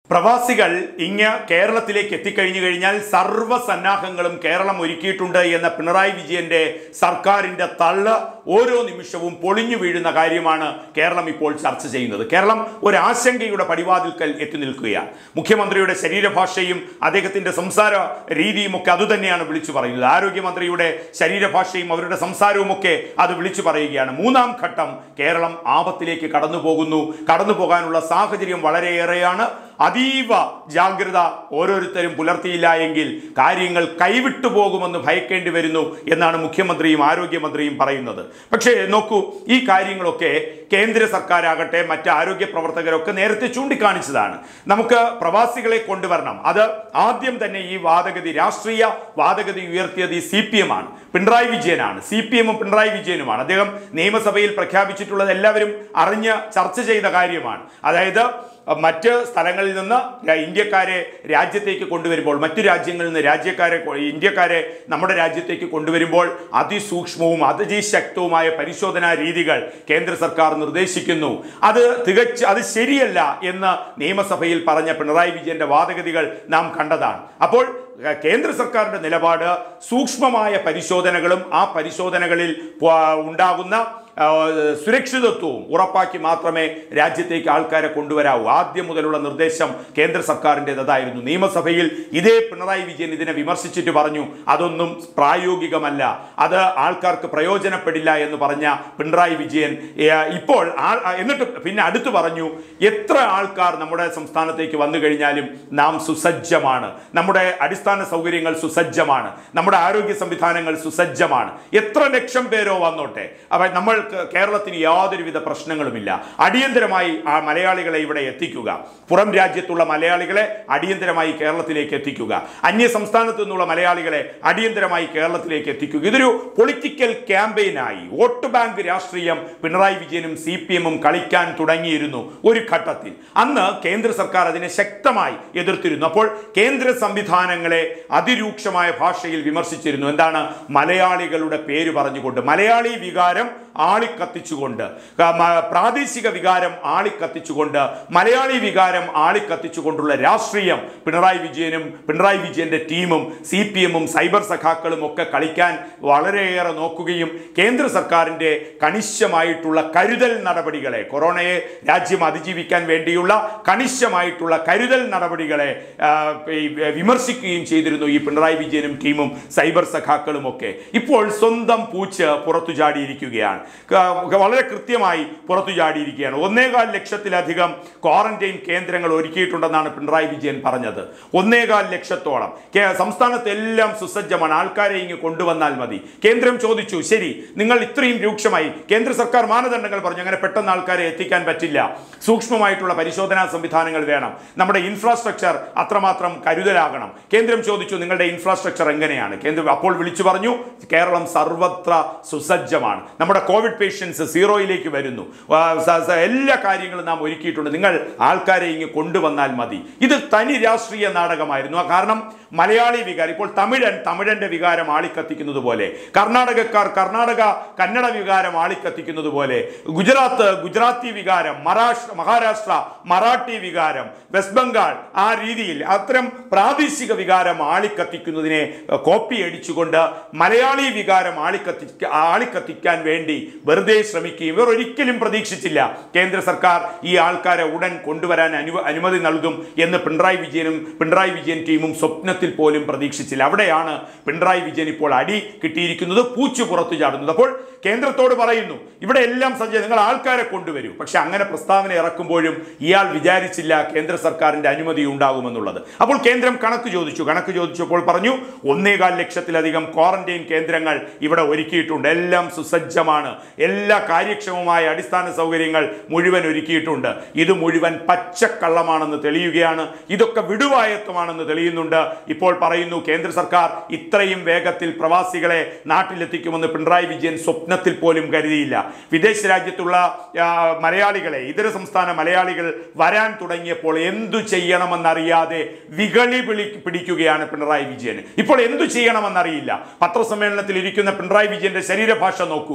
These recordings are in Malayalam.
പ്രവാസികൾ ഇങ്ങ് കേരളത്തിലേക്ക് എത്തിക്കഴിഞ്ഞു കഴിഞ്ഞാൽ സർവ്വസന്നാഹങ്ങളും കേരളം ഒരുക്കിയിട്ടുണ്ട് എന്ന പിണറായി വിജയന്റെ സർക്കാരിന്റെ തള്ള് ഓരോ നിമിഷവും പൊളിഞ്ഞു വീഴുന്ന കാര്യമാണ് കേരളം ഇപ്പോൾ ചർച്ച ചെയ്യുന്നത് കേരളം ഒരു ആശങ്കയുടെ പടിവാതിൽക്കൽ എത്തി നിൽക്കുകയാണ് മുഖ്യമന്ത്രിയുടെ ശരീരഭാഷയും അദ്ദേഹത്തിന്റെ സംസാര രീതിയും ഒക്കെ അതുതന്നെയാണ് വിളിച്ചു പറയുന്നത് ആരോഗ്യമന്ത്രിയുടെ ശരീരഭാഷയും അവരുടെ സംസാരവും ഒക്കെ അത് വിളിച്ചു പറയുകയാണ് മൂന്നാം ഘട്ടം കേരളം ആപത്തിലേക്ക് കടന്നു പോകുന്നു കടന്നു പോകാനുള്ള സാഹചര്യം വളരെയേറെയാണ് അതീവ ജാഗ്രത ഓരോരുത്തരും പുലർത്തിയില്ല എങ്കിൽ കാര്യങ്ങൾ കൈവിട്ടു പോകുമെന്ന് ഭയക്കേണ്ടി വരുന്നു എന്നാണ് മുഖ്യമന്ത്രിയും ആരോഗ്യമന്ത്രിയും പറയുന്നത് പക്ഷേ നോക്കൂ ഈ കാര്യങ്ങളൊക്കെ കേന്ദ്ര സർക്കാരാകട്ടെ മറ്റ് ആരോഗ്യ പ്രവർത്തകരൊക്കെ നേരത്തെ ചൂണ്ടിക്കാണിച്ചതാണ് നമുക്ക് പ്രവാസികളെ കൊണ്ടുവരണം അത് ആദ്യം തന്നെ ഈ വാദഗതി രാഷ്ട്രീയ വാദഗതി ഉയർത്തിയത് ഈ സി പി എം ആണ് പിണറായി വിജയനാണ് സി പി എമ്മും പിണറായി വിജയനുമാണ് അദ്ദേഹം നിയമസഭയിൽ പ്രഖ്യാപിച്ചിട്ടുള്ളത് എല്ലാവരും അറിഞ്ഞ് ചർച്ച ചെയ്ത കാര്യമാണ് അതായത് മറ്റ് സ്ഥലങ്ങളിൽ നിന്ന് ര- ഇന്ത്യക്കാരെ രാജ്യത്തേക്ക് കൊണ്ടുവരുമ്പോൾ മറ്റു രാജ്യങ്ങളിൽ നിന്ന് രാജ്യക്കാരെ കൊ- ഇന്ത്യക്കാരെ നമ്മുടെ രാജ്യത്തേക്ക് കൊണ്ടുവരുമ്പോൾ അതിസൂക്ഷ്മവും അതിശക്തവുമായ പരിശോധനാ രീതികൾ കേന്ദ്ര സർക്കാർ നിർദ്ദേശിക്കുന്നു അത് തികച്ച് അത് ശരിയല്ല എന്ന് നിയമസഭയിൽ പറഞ്ഞ പിണറായി വിജയന്റെ വാദഗതികൾ നാം കണ്ടതാണ് അപ്പോൾ ഏഹ്, കേന്ദ്ര സർക്കാരിന്റെ നിലപാട് സൂക്ഷ്മമായ പരിശോധനകളും ആ പരിശോധനകളിൽ പ- ഉണ്ടാകുന്ന ആ, സുരക്ഷിതത്വവും ഉറപ്പാക്കി മാത്രമേ രാജ്യത്തേക്ക് ആൾക്കാരെ കൊണ്ടുവരാവൂ ആദ്യം മുതലുള്ള നിർദ്ദേശം കേന്ദ്ര സർക്കാരിൻ്റെത് അതായിരുന്നു നിയമസഭയിൽ ഇതേ പിണറായി വിജയൻ ഇതിനെ വിമർശിച്ചിട്ട് പറഞ്ഞു അതൊന്നും പ്രായോഗികമല്ല അത് ആൾക്കാർക്ക് പ്രയോജനപ്പെടില്ല എന്ന് പറഞ്ഞ പിണറായി വിജയൻ ഏ, ഇപ്പോൾ ആ- എന്നിട്ട് പിന്നെ അടുത്ത് പറഞ്ഞു എത്ര ആൾക്കാർ നമ്മുടെ സംസ്ഥാനത്തേക്ക് വന്നു കഴിഞ്ഞാലും നാം സുസജ്ജമാണ് നമ്മുടെ അടിസ്ഥാന സൗകര്യങ്ങൾ സുസജ്ജമാണ് നമ്മുടെ ആരോഗ്യ സംവിധാനങ്ങൾ സുസജ്ജമാണ് എത്ര ലക്ഷം പേരോ വന്നോട്ടെ അവ നമ്മൾക്ക് കേരളത്തിന് യാതൊരുവിധ പ്രശ്നങ്ങളുമില്ല അടിയന്തരമായി ആ മലയാളികളെ ഇവിടെ എത്തിക്കുക പുറം രാജ്യത്തുള്ള മലയാളികളെ അടിയന്തരമായി കേരളത്തിലേക്ക് എത്തിക്കുക അന്യ സംസ്ഥാനത്തു നിന്നുള്ള മലയാളികളെ അടിയന്തരമായി കേരളത്തിലേക്ക് എത്തിക്കുക ഇതൊരു പൊളിറ്റിക്കൽ ക്യാമ്പയിനായി വോട്ട് ബാങ്ക് രാഷ്ട്രീയം പിണറായി വിജയനും സി പി എമ്മും കളിക്കാൻ തുടങ്ങിയിരുന്നു ഒരു ഘട്ടത്തിൽ അന്ന് കേന്ദ്ര സർക്കാർ അതിനെ ശക്തമായി എതിർത്തിരുന്നു അപ്പോൾ കേന്ദ്ര സംവിധാനങ്ങളെ അതിരൂക്ഷമായ ഭാഷയിൽ വിമർശിച്ചിരുന്നു എന്താണ് മലയാളികളുടെ പേര് പറഞ്ഞുകൊണ്ട് മലയാളി വികാരം ആളിക്കത്തിച്ചുകൊണ്ട് ആ, മ- പ്രാദേശിക വികാരം ആളിക്കത്തിച്ചുകൊണ്ട് മലയാളി വികാരം ആളിക്കത്തിച്ചുകൊണ്ടുള്ള രാഷ്ട്രീയം പിണറായി വിജയനും പിണറായി വിജയന്റെ ടീമും സി പി എമ്മും സൈബർ സഖാക്കളും ഒക്കെ കളിക്കാൻ വളരെയേറെ നോക്കുകയും കേന്ദ്ര സർക്കാരിന്റെ കണിശമായിട്ടുള്ള കരുതൽ നടപടികളെ കൊറോണയെ രാജ്യം അതിജീവിക്കാൻ വേണ്ടിയുള്ള കണിശമായിട്ടുള്ള കരുതൽ നടപടികളെ ആ, ഈ വിമർശിക്കുകയും ചെയ്തിരുന്നു ഈ പിണറായി വിജയനും ടീമും സൈബർ സഖാക്കളും ഒക്കെ ഇപ്പോൾ സ്വന്തം പൂച്ച് പുറത്തു ചാടിയിരിക്കുകയാണ് ക- വളരെ കൃത്യമായി പുറത്തു ചാടിയിരിക്കുകയാണ് ഒന്നേകാൽ ലക്ഷത്തിലധികം ക്വാറന്റൈൻ കേന്ദ്രങ്ങൾ ഒരുക്കിയിട്ടുണ്ടെന്നാണ് പിണറായി വിജയൻ പറഞ്ഞത് ഒന്നേകാൽ ലക്ഷത്തോളം കേ- സംസ്ഥാനത്തെല്ലാം സുസജ്ജമാണ് ആൾക്കാരെ ഇങ്ങ് കൊണ്ടുവന്നാൽ മതി കേന്ദ്രം ചോദിച്ചു ശരി നിങ്ങൾ ഇത്രയും രൂക്ഷമായി കേന്ദ്ര സർക്കാർ മാനദണ്ഡങ്ങൾ പറഞ്ഞു അങ്ങനെ പെട്ടെന്ന് ആൾക്കാരെ എത്തിക്കാൻ പറ്റില്ല സൂക്ഷ്മമായിട്ടുള്ള പരിശോധനാ സംവിധാനങ്ങൾ വേണം നമ്മുടെ ഇൻഫ്രാസ്ട്രക്ചർ അത്രമാത്രം കരുതലാകണം കേന്ദ്രം ചോദിച്ചു നിങ്ങളുടെ ഇൻഫ്രാസ്ട്രക്ചർ എങ്ങനെയാണ് കേന്ദ്രം അപ്പോൾ വിളിച്ചു പറഞ്ഞു കേരളം സർവത്ര സുസജ്ജമാണ് നമ്മുടെ കോവിഡ് പേഷ്യൻസ് സീറോയിലേക്ക് വരുന്നു ആ, സ- സ- എല്ലാ കാര്യങ്ങളും നാം ഒരുക്കിയിട്ടുണ്ട് നിങ്ങൾ ആൾക്കാരെ ഇങ്ങ് കൊണ്ടുവന്നാൽ മതി ഇത് തനി രാഷ്ട്രീയ നാടകമായിരുന്നു ആ കാരണം മലയാളി വികാരം ഇപ്പോൾ തമിഴൻ തമിഴന്റെ വികാരം ആളിക്കത്തിക്കുന്നത് പോലെ കർണാടകക്കാർ കർണാടക കന്നഡ വികാരം ആളിക്കത്തിക്കുന്നത് പോലെ ഗുജറാത്ത് ഗുജറാത്തി വികാരം മഹാരാഷ്ട്ര മഹാരാഷ്ട്ര മറാഠി വികാരം വെസ്റ്റ് ബംഗാൾ ആ രീതിയിൽ അത്തരം പ്രാദേശിക വികാരം ആളിക്കത്തിക്കുന്നതിനെ ഏഹ്, കോപ്പി അടിച്ചുകൊണ്ട് മലയാളി വികാരം ആളിക്കത്തി ആളിക്കത്തിക്കാൻ വേണ്ടി വെറുതെ ശ്രമിക്കുകയും ഇവർ ഒരിക്കലും പ്രതീക്ഷിച്ചില്ല കേന്ദ്ര സർക്കാർ ഈ ആൾക്കാരെ ഉടൻ കൊണ്ടുവരാൻ അനു അനുമതി നൽകും എന്ന് പിണറായി വിജയനും പിണറായി വിജയൻ ടീമും സ്വപ്നത്തിൽ പോലും പ്രതീക്ഷിച്ചില്ല അവിടെയാണ് പിണറായി വിജയൻ ഇപ്പോൾ അടി കിട്ടിയിരിക്കുന്നത് പൂച്ചു പുറത്തു ചാടുന്നത് അപ്പോൾ കേന്ദ്രത്തോട് പറയുന്നു ഇവിടെ എല്ലാം സജ്ജ നിങ്ങൾ ആൾക്കാരെ കൊണ്ടുവരൂ പക്ഷെ അങ്ങനെ പ്രസ്താവന ഇറക്കുമ്പോഴും ഇയാൾ വിചാരിച്ചില്ല കേന്ദ്ര സർക്കാരിന്റെ അനുമതി ഉണ്ടാകുമെന്നുള്ളത് അപ്പോൾ കേന്ദ്രം കണക്ക് ചോദിച്ചു കണക്ക് ചോദിച്ചപ്പോൾ പറഞ്ഞു ഒന്നേകാൽ ലക്ഷത്തിലധികം ക്വാറന്റൈൻ കേന്ദ്രങ്ങൾ ഇവിടെ ഒരുക്കിയിട്ടുണ്ട് എല്ലാം സുസജ്ജമാണ് എല്ലാ കാര്യക്ഷമമായ അടിസ്ഥാന സൗകര്യങ്ങൾ മുഴുവൻ ഒരുക്കിയിട്ടുണ്ട് ഇത് മുഴുവൻ പച്ചക്കള്ളമാണെന്ന് തെളിയുകയാണ് ഇതൊക്കെ വിടുവായത്വമാണെന്ന് തെളിയുന്നുണ്ട് ഇപ്പോൾ പറയുന്നു കേന്ദ്ര സർക്കാർ ഇത്രയും വേഗത്തിൽ പ്രവാസികളെ നാട്ടിലെത്തിക്കുമെന്ന് പിണറായി വിജയൻ സ്വപ്നത്തിൽ പോലും കരുതിയില്ല വിദേശ രാജ്യത്തുള്ള ആ, മലയാളികളെ ഇതര സംസ്ഥാന മലയാളികൾ വരാൻ തുടങ്ങിയപ്പോൾ എന്തു ചെയ്യണമെന്നറിയാതെ വികളി പിടി പിടിക്കുകയാണ് പിണറായി വിജയൻ ഇപ്പോൾ എന്തു ചെയ്യണമെന്നറിയില്ല പത്രസമ്മേളനത്തിൽ ഇരിക്കുന്ന പിണറായി വിജയന്റെ ശരീരഭാഷ നോക്കൂ ആ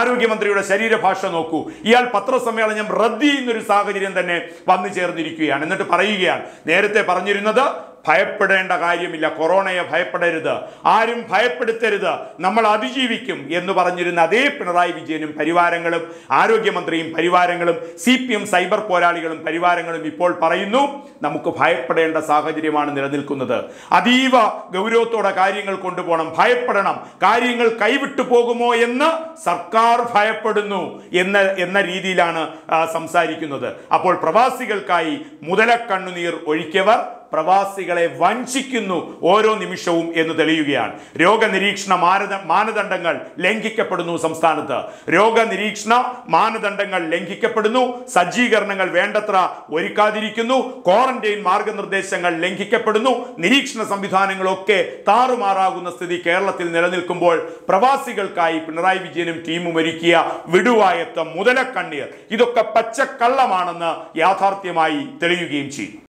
ആരോഗ്യമന്ത്രിയുടെ ശരീരഭാഷ നോക്കൂ ഇയാൾ പത്രസമ്മേളനം റദ്ദ് ചെയ്യുന്നൊരു സാഹചര്യം തന്നെ വന്നു ചേർന്നിരിക്കുകയാണ് എന്നിട്ട് പറയുകയാണ് നേരത്തെ പറഞ്ഞിരുന്നത് ഭയപ്പെടേണ്ട കാര്യമില്ല കൊറോണയെ ഭയപ്പെടരുത് ആരും ഭയപ്പെടുത്തരുത് നമ്മൾ അതിജീവിക്കും എന്ന് പറഞ്ഞിരുന്ന അതേ പിണറായി വിജയനും പരിവാരങ്ങളും ആരോഗ്യമന്ത്രിയും പരിവാരങ്ങളും സി പി എം സൈബർ പോരാളികളും പരിവാരങ്ങളും ഇപ്പോൾ പറയുന്നു നമുക്ക് ഭയപ്പെടേണ്ട സാഹചര്യമാണ് നിലനിൽക്കുന്നത് അതീവ ഗൗരവത്തോടെ കാര്യങ്ങൾ കൊണ്ടുപോകണം ഭയപ്പെടണം കാര്യങ്ങൾ കൈവിട്ടു പോകുമോ എന്ന് സർക്കാർ ഭയപ്പെടുന്നു എന്ന എന്ന രീതിയിലാണ് ആ, സംസാരിക്കുന്നത് അപ്പോൾ പ്രവാസികൾക്കായി മുതലക്കണ്ണുനീർ ഒഴിക്കവർ പ്രവാസികളെ വഞ്ചിക്കുന്നു ഓരോ നിമിഷവും എന്ന് തെളിയുകയാണ് രോഗനിരീക്ഷണ മാനദ മാനദണ്ഡങ്ങൾ ലംഘിക്കപ്പെടുന്നു സംസ്ഥാനത്ത് രോഗനിരീക്ഷണ മാനദണ്ഡങ്ങൾ ലംഘിക്കപ്പെടുന്നു സജ്ജീകരണങ്ങൾ വേണ്ടത്ര ഒരുക്കാതിരിക്കുന്നു ക്വാറന്റൈൻ മാർഗനിർദ്ദേശങ്ങൾ ലംഘിക്കപ്പെടുന്നു നിരീക്ഷണ സംവിധാനങ്ങളൊക്കെ താറുമാറാകുന്ന സ്ഥിതി കേരളത്തിൽ നിലനിൽക്കുമ്പോൾ പ്രവാസികൾക്കായി പിണറായി വിജയനും ടീമും ഒരുക്കിയ വിടുവായത്വം മുതലക്കണ്ണീർ ഇതൊക്കെ പച്ചക്കള്ളമാണെന്ന് യാഥാർത്ഥ്യമായി തെളിയുകയും ചെയ്യും